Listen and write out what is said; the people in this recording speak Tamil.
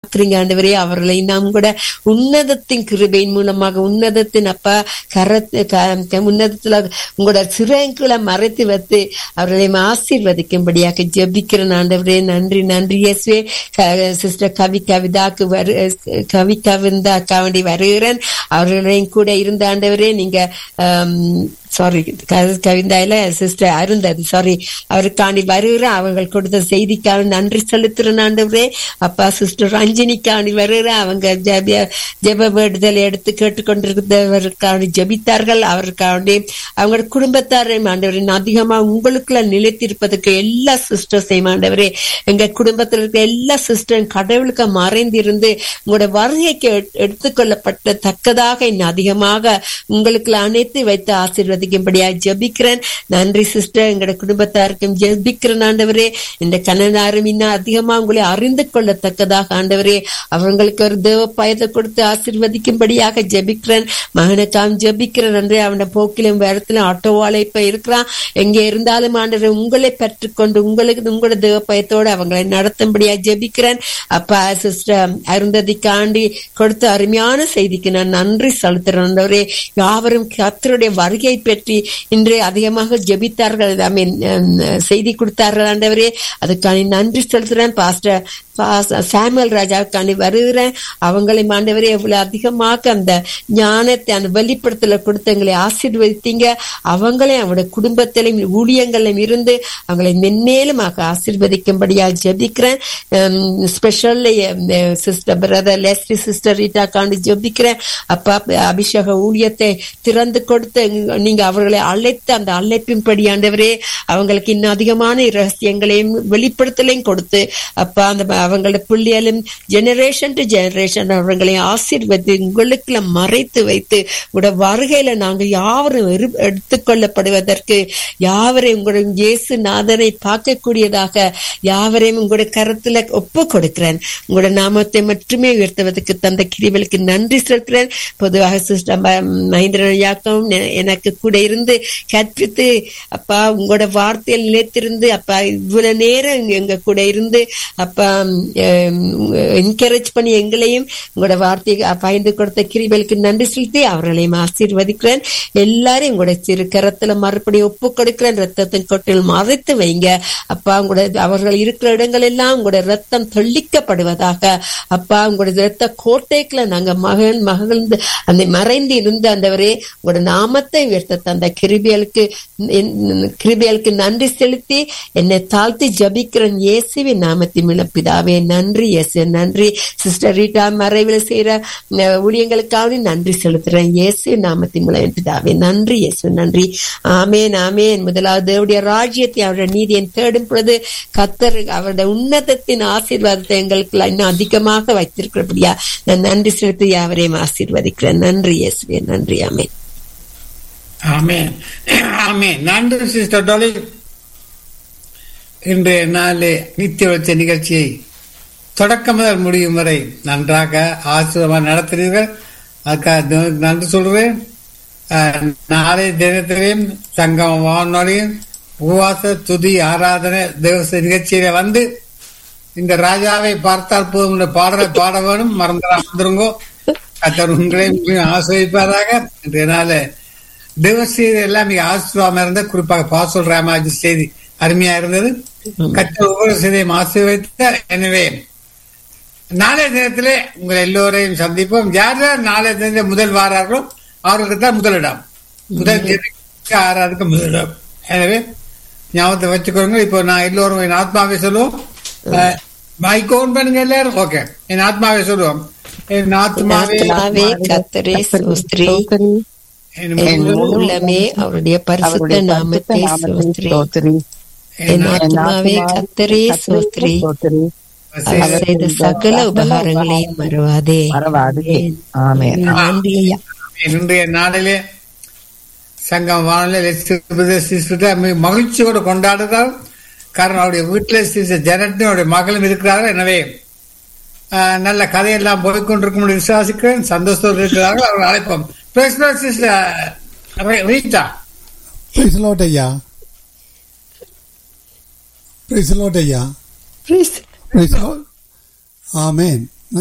பார்க்கிறீங்க ஆண்டவரே அவர்களை நாம் கூட உன்னதத்தின் கிருபையின் மூலமாக உன்னதத்தின் அப்பா கரத்து க- உன்னதத்துல உங்களோட சிறங்குகளை மறைத்து வைத்து அவர்களை ஆசீர்வதிக்கும்படியாக ஜெபிக்கிறேன் ஆண்டவரே நன்றி நன்றி இயேசுவே சிஸ்டர் கவி கவிதாக்கு வரு கவி கவிந்தாக்கா வேண்டி வருகிறேன் அவர்களையும் கூட இருந்த ஆண்டவரே நீங்க சாரி கவிந்தாயில சிஸ்டர் அருந்ததி சாரி அவருக்காண்டி வருகிற அவர்கள் கொடுத்த செய்திக்காக நன்றி செலுத்துறேன் ஆண்டவரே அப்பா சிஸ்டர் ரஞ்சினிக்காண்டி வருகிற அவங்க ஜெப ஜெப வேண்டுதல் எடுத்து கேட்டுக்கொண்டிருந்தவருக்காண்டி ஜெபித்தார்கள் அவருக்காண்டி அவங்க குடும்பத்தாரையும் ஆண்டவரே அதிகமா உங்களுக்குள்ள நிலைத்திருப்பதற்கு எல்லா சிஸ்டர்ஸையும் ஆண்டவரே எங்க குடும்பத்தில் இருக்க எல்லா சிஸ்டரும் கடவுளுக்கு மறைந்திருந்து உங்களோட வருகைக்கு எட்- எடுத்துக்கொள்ளப்பட்ட தக்கதாக இன்னும் அதிகமாக உங்களுக்கு அனைத்து வைத்து ஆசீர்வதிக்கும்படியா ஜெபிக்கிறேன் நன்றி சிஸ்டர் எங்களோட குடும்பத்தாருக்கும் ஜெபிக்கிறேன் ஆண்டவரே இந்த கண்ணனாரும் இன்னும் அதிகமா உங்களை அறிந்து கொள்ளத்தக்கதாக ஆண்டவரே அவங்களுக்கு ஒரு தேவ பயத்தை கொடுத்து ஆசீர்வதிக்கும்படியாக ஜெபிக்கிறேன் மகனுக்காம் ஜெபிக்கிறேன் நன்றி அவன போக்கிலும் வேறத்திலும் ஆட்டோவால இப்ப இருக்கிறான் எங்க இருந்தாலும் ஆண்டவரே உங்களை பெற்றுக்கொண்டு உங்களுக்கு உங்களோட தேவ பயத்தோடு அவங்களை நடத்தும்படியா ஜெபிக்கிறேன் அப்பா சிஸ்டர் அருந்ததிக்காண்டி கொடுத்த அருமையான செய்திக்கு நான் நன்றி செலுத்துறேன் ஆண்டவரே யாவரும் கர்த்தருடைய வருகை பற்றி இன்று அதிகமாக ஜெபித்தார்கள் ஐ மீன் செய்தி கொடுத்தார்கள் ஆண்டவரே அதுக்கான நன்றி செலுத்துறேன் பாஸ்டர் சாமுவல் ராஜாவுக்காண்டி வருகிறேன் அவங்களை ஆண்டவரே எவ்வளவு அதிகமாக அந்த ஞானத்தை அந்த வெளிப்படுத்தல கொடுத்து எங்களை ஆசீர்வதித்தீங்க அவங்களையும் அவங்களுடைய குடும்பத்திலும் ஊழியங்களிலும் இருந்து அவங்களை மென்மேலுமாக ஆசீர்வதிக்கும்படியா ஜெபிக்கிறேன் special sister brother Leslie sister ரீட்டாக்காண்டி ஜெபிக்கிறேன் அப்பா அபிஷேக ஊழியத்தை திறந்து கொடுத்து நீங்க அவர்களை அழைத்து அந்த அழைப்பின்படி ஆண்டவரே அவங்களுக்கு இன்னும் அதிகமான ரகசியங்களையும் வெளிப்படுத்தலையும் கொடுத்து அப்பா அந்த அவங்களோட பிள்ளைகளும் ஜெனரேஷன் டு ஜெனரேஷன் அவங்களையும் ஆசீர்வதி உங்களுக்குள்ள மறைத்து வைத்து உங்களோட வருகையில நாங்க யாவரும் எரு- எடுத்துக்கொள்ளப்படுவதற்கு யாவரையும் உங்களுடைய இயேசு நாதனை பார்க்கக்கூடியதாக யாவரையும் உங்களுடைய கரத்துல ஒப்பு கொடுக்கிறேன் உங்களோட நாமத்தை மட்டுமே உயர்த்துவதற்கு தந்த கிரிவலுக்கு நன்றி செலுத்துறேன் பொதுவாக சிஸ்டம் மகேந்திரன் யாக்கம் எனக்கு கூட இருந்து கற்பித்து அப்பா உங்களோட வார்த்தையில் நிலைத்திருந்து அப்பா இவ்வளவு நேரம் எங்க கூட இருந்து அப்பா என்கரேஜ் பண்ணி எங்களையும் உங்களோட வார்த்தையை பயந்து கொடுத்த கிரிவலுக்கு நன்றி செலுத்தி அவர்களையும் ஆசீர்வதிக்கிறேன் எல்லாரையும் உங்களோட சிறு கரத்துல மறுபடியும் ஒப்பு கொடுக்கிறேன் ரத்தத்தின் கொட்டில் மறைத்து வைங்க அப்பா உங்களோட அவர்கள் இருக்கிற இடங்கள் எல்லாம் உங்களோட ரத்தம் தெளிக்கப்படுவதாக அப்பா உங்களோட ரத்த கோட்டைக்குள்ள நாங்க மகன் மகிழ்ந்து அந்த மறைந்து இருந்த அந்தவரே உங்களோட நாமத்தை உயர்த்த தந்த கிருபியலுக்கு கிருபியலுக்கு நன்றி செலுத்தி என்னை தாழ்த்தி ஜபிக்கிறேன் இயேசுவின் நாமத்தின் மூலம் பிதாவே நன்றி இயேசு நன்றி சிஸ்டர் ரீட்டா மறைவில் செய்யற அஹ், ஊழியங்களுக்காக நன்றி செலுத்துறேன் இயேசு நாமத்தின் மூலம் என் பிதாவே நன்றி இயேசு நன்றி ஆமேன் ஆமேன் முதலாவது தேவனுடைய ராஜ்யத்தை அவருடைய நீதியை தேடும் பொழுது கத்தர் அவருடைய உன்னதத்தின் ஆசீர்வாதத்தை எங்களுக்கு இன்னும் அதிகமாக வைத்திருக்கிறபடியா நான் நன்றி செலுத்தி அவரையும் ஆசீர்வதிக்கிறேன் நன்றி இயேசுவே நன்றி ஆமேன் ஆமென் ஆமென் நன்றி சிஸ்டர் டோலி இன்றைய நாளே நித்திய வச்ச நிகழ்ச்சியை தொடக்கம் முதல் முடியும் வரை நன்றாக ஆசிரியமாக நடத்துறீர்கள் அதுக்காக தேவனுக்கு நன்றி சொல்றேன் அஹ், நாளை தினத்திலையும் சங்கம் வானொலியும் உபவாச துதி ஆராதனை தேவச நிகழ்ச்சியில வந்து இந்த ராஜாவை பார்த்தால் போதும் என்ற பாடலை பாட வேணும் மறந்துடாம வந்துருங்கோ கத்தர் உங்களையும் ஆசிரியப்பாராக இன்றைய நாள் தேவசெய்தி எல்லாம் மிக ஆசிரியமா இருந்தது குறிப்பாக பாசல் ராமாஜி செய்தி அருமையா இருந்தது கத்தர் ஒவ்வொரு செய்தியும் ஆசீர்வதித்தார் எனவே நாளைய தினத்திலே உங்கள் எல்லோரையும் சந்திப்போம் யார் யார் நாளைய தினத்தில் முதல் வாரார்களோ அவர்களுக்கு தான் முதலிடம் முதல் தேதிக்கு ஆறாருக்கு முதலிடம் எனவே ஞாபகத்தை வச்சுக்கோங்க இப்போ நான் எல்லோரும் என் ஆத்மாவை சொல்லுவோம் மைக் ஓன் பண்ணுங்க எல்லாரும் ஓகே என் ஆத்மாவை சொல்லுவோம் என் ஆத்மாவே ஆத்மாவே கத்தரே சோஸ்திரி என் என் முழு உள்ளமே அவருடைய பரிசுத்த அவருடைய நாமத்தை பரிசுத்த நாமத்தை சோஸ்திரி ஸ்தோத்திரி. என் என் ஆத்மாவே கத்தரே சோஸ்திரி ஸ்தோத்திரி. அவர் செய்த சகல உபகாரங்களையும் மறவாதே மறவாதே. ஆமென். நன்றி ஐயா இன்றைய நாளிலே சங்கம் வானிலை மகிழ்ச்சியோடு கொண்டாடுகிறார் காரணம் அவருடைய வீட்டில் சிஸ்டர் ஜெனட்டும் அவருடைய மகளும் இருக்கிறார்கள் எனவே ஆஹ், நல்ல கதையெல்லாம் போய்கொண்டிருக்கும் என்று விசுவாசிக்கிறேன் சந்தோஷத்தோடு இருக்கிறார்கள் அவர்கள் அழைப்போம் sister Rita Praise the Lord ஐயா Praise the Lord ஐயா Praise Praise the Lord. Amen